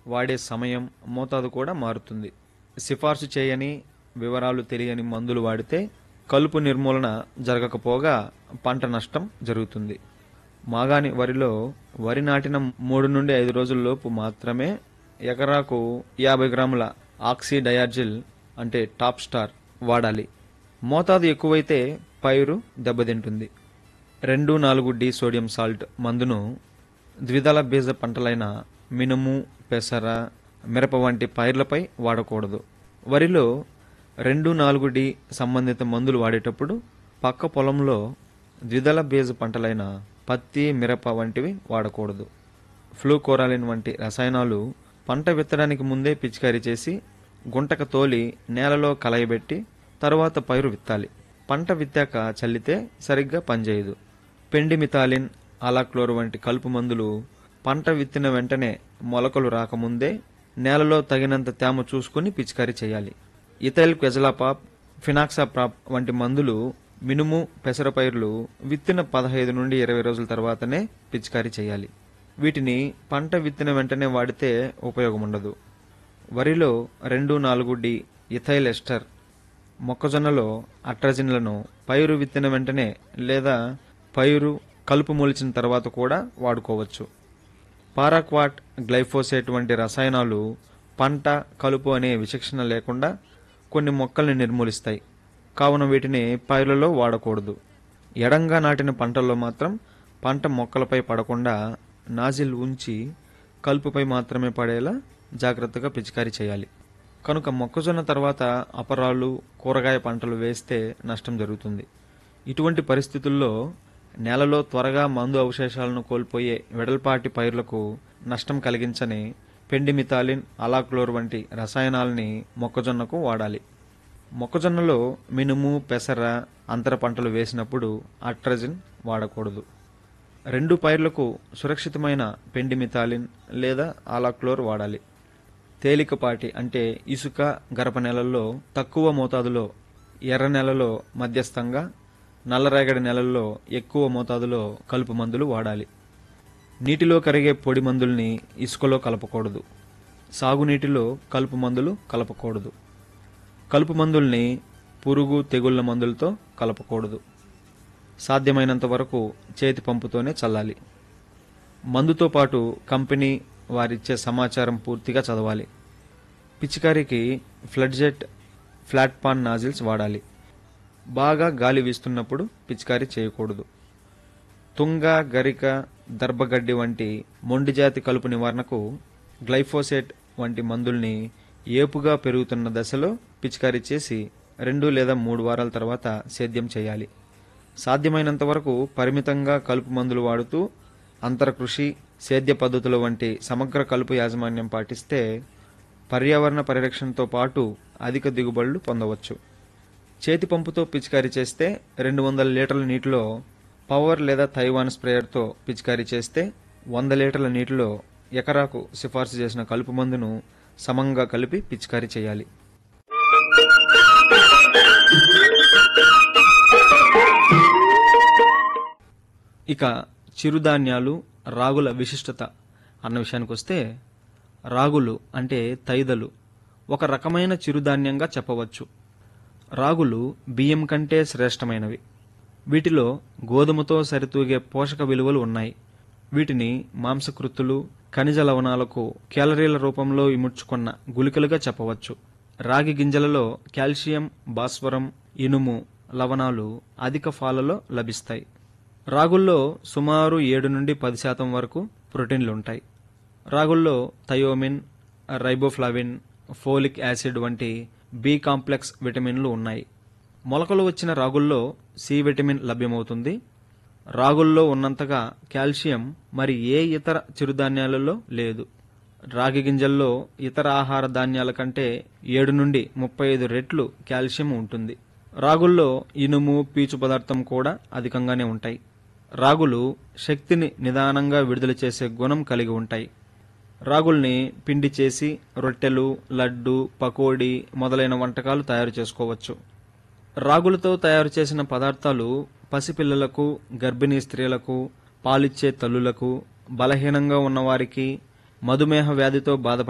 వాడే సమయం మోతాదు కూడా మారుతుంది సిఫార్సు చేయని వివరాలు తెలియని మందులు వాడితే కలుపు నిర్మూలన జరగకపోగా పంట నష్టం జరుగుతుంది మాగాని వరిలో వరి నాటిన మూడు నుండి ఐదు రోజుల్లోపు మాత్రమే ఎకరాకు యాభై గ్రాముల ఆక్సీ డయార్జిల్ అంటే టాప్ స్టార్ వాడాలి మోతాదు ఎక్కువైతే పైరు దెబ్బతింటుంది రెండు నాలుగు డి సోడియం సాల్ట్ మందును ద్విదళ బీజ పంటలైన మినుము పెసర మిరప వంటి పైర్లపై వాడకూడదు వరిలో రెండు నాలుగు డి సంబంధిత మందులు వాడేటప్పుడు పక్క పొలంలో ద్విదళ బీజ పంటలైన పత్తి మిరప వంటివి వాడకూడదు ఫ్లూకోరాలిన్ వంటి రసాయనాలు పంట విత్తడానికి ముందే పిచికారీ చేసి గుంటక తోలి నేలలో కలయబెట్టి తరువాత పైరు విత్తాలి పంట విత్తాక చల్లితే సరిగ్గా పనిచేయదు పెండిమిథాలిన్ అలాక్లోర్ వంటి కలుపు మందులు పంట విత్తిన వెంటనే మొలకలు రాకముందే నేలలో తగినంత తేమ చూసుకుని పిచికారీ చేయాలి ఇథైల్ క్వెజలాపాప్ ఫినాక్సాప్రాప్ వంటి మందులు మినుము పెసర పైర్లు విత్తిన పదహైదు నుండి ఇరవై రోజుల తర్వాతనే పిచికారీ చేయాలి వీటిని పంట విత్తిన వెంటనే వాడితే ఉపయోగం ఉండదు వరిలో రెండు నాలుగు డి ఇథైల్ ఎస్టర్ మొక్కజొన్నలో అట్రజిన్లను పైరు విత్తిన వెంటనే లేదా పైరు కలుపు మొలిచిన తర్వాత కూడా వాడుకోవచ్చు పారాక్వాట్ గ్లైఫోసేట్ వంటి రసాయనాలు పంట కలుపు అనే విచక్షణ లేకుండా కొన్ని మొక్కల్ని నిర్మూలిస్తాయి కావున వీటిని పైర్లలో వాడకూడదు ఎడంగా నాటిన పంటల్లో మాత్రం పంట మొక్కలపై పడకుండా నాజిల్ ఉంచి కలుపుపై మాత్రమే పడేలా జాగ్రత్తగా పిచికారీ చేయాలి కనుక మొక్కజొన్న తర్వాత అపరాలు కూరగాయ పంటలు వేస్తే నష్టం జరుగుతుంది ఇటువంటి పరిస్థితుల్లో నేలలో త్వరగా మందు అవశేషాలను కోల్పోయే వెడల్పాటి పైర్లకు నష్టం కలిగించని పెండిమిథాలిన్ అలాక్లోర్ వంటి రసాయనాలని మొక్కజొన్నకు వాడాలి మొక్కజొన్నలో మినుము పెసర అంతర పంటలు వేసినప్పుడు అట్రజిన్ వాడకూడదు రెండు పైర్లకు సురక్షితమైన పెండిమిథాలిన్ లేదా ఆలాక్లోర్ వాడాలి తేలికపాటి అంటే ఇసుక గరప నెలల్లో తక్కువ మోతాదులో ఎర్ర నెలలో మధ్యస్థంగా నల్లరేగడి నెలల్లో ఎక్కువ మోతాదులో కలుపు మందులు వాడాలి నీటిలో కరిగే పొడి మందుల్ని ఇసుకలో కలపకూడదు సాగునీటిలో కలుపు మందులు కలపకూడదు కలుపు మందుల్ని పురుగు తెగుళ్ల మందులతో కలపకూడదు సాధ్యమైనంత వరకు చేతి పంపుతోనే చల్లాలి మందుతో పాటు కంపెనీ వారిచ్చే సమాచారం పూర్తిగా చదవాలి పిచికారికి ఫ్లడ్జెట్ ఫ్లాట్ పాన్ నాజిల్స్ వాడాలి బాగా గాలి వీస్తున్నప్పుడు పిచికారీ చేయకూడదు తుంగ గరిక దర్భగడ్డి వంటి మొండి జాతి కలుపు నివారణకు గ్లైఫోసేట్ వంటి మందుల్ని ఏపుగా పెరుగుతున్న దశలో పిచికారీ చేసి రెండు లేదా మూడు వారాల తర్వాత సేద్యం చేయాలి సాధ్యమైనంత వరకు పరిమితంగా కలుపు మందులు వాడుతూ అంతరకృషి సేద్య పద్ధతుల వంటి సమగ్ర కలుపు యాజమాన్యం పాటిస్తే పర్యావరణ పరిరక్షణతో పాటు అధిక దిగుబడులు పొందవచ్చు చేతి పంపుతో పిచికారీ చేస్తే రెండు వందల లీటర్ల నీటిలో పవర్ లేదా తైవాన్ స్ప్రేయర్తో పిచికారీ చేస్తే వంద లీటర్ల నీటిలో ఎకరాకు సిఫార్సు చేసిన కలుపు మందును సమంగా కలిపి పిచికారీ చేయాలి ఇక చిరుధాన్యాలు రాగుల విశిష్టత అన్న విషయానికి వస్తే రాగులు అంటే తైదలు ఒక రకమైన చిరుధాన్యంగా చెప్పవచ్చు రాగులు బియ్యం కంటే శ్రేష్టమైనవి వీటిలో గోధుమతో సరితూగే పోషక విలువలు ఉన్నాయి వీటిని మాంసకృత్తులు ఖనిజ లవణాలకు క్యాలరీల రూపంలో ఇముడ్చుకున్న గుళికలుగా చెప్పవచ్చు రాగి గింజలలో కాల్షియం భాస్వరం ఇనుము లవణాలు అధిక ఫాలలో లభిస్తాయి రాగుల్లో సుమారు ఏడు నుండి పది శాతం వరకు ప్రోటీన్లు ఉంటాయి రాగుల్లో థయోమిన్ రైబోఫ్లావిన్ ఫోలిక్ యాసిడ్ వంటి బి కాంప్లెక్స్ విటమిన్లు ఉన్నాయి మొలకలు వచ్చిన రాగుల్లో సి విటమిన్ లభ్యమవుతుంది రాగుల్లో ఉన్నంతగా కాల్షియం మరి ఏ ఇతర చిరుధాన్యాలలో లేదు రాగి గింజల్లో ఇతర ఆహార ధాన్యాల కంటే ఏడు నుండి ముప్పై ఐదు రెట్లు కాల్షియం ఉంటుంది రాగుల్లో ఇనుము పీచు పదార్థం కూడా అధికంగానే ఉంటాయి రాగులు శక్తిని నిదానంగా విడుదల చేసే గుణం కలిగి ఉంటాయి రాగుల్ని పిండి చేసి రొట్టెలు లడ్డు పకోడీ మొదలైన వంటకాలు తయారు చేసుకోవచ్చు రాగులతో తయారు చేసిన పదార్థాలు పసిపిల్లలకు గర్భిణీ స్త్రీలకు పాలిచ్చే తల్లులకు బలహీనంగా ఉన్నవారికి మధుమేహ వ్యాధితో బాధపడే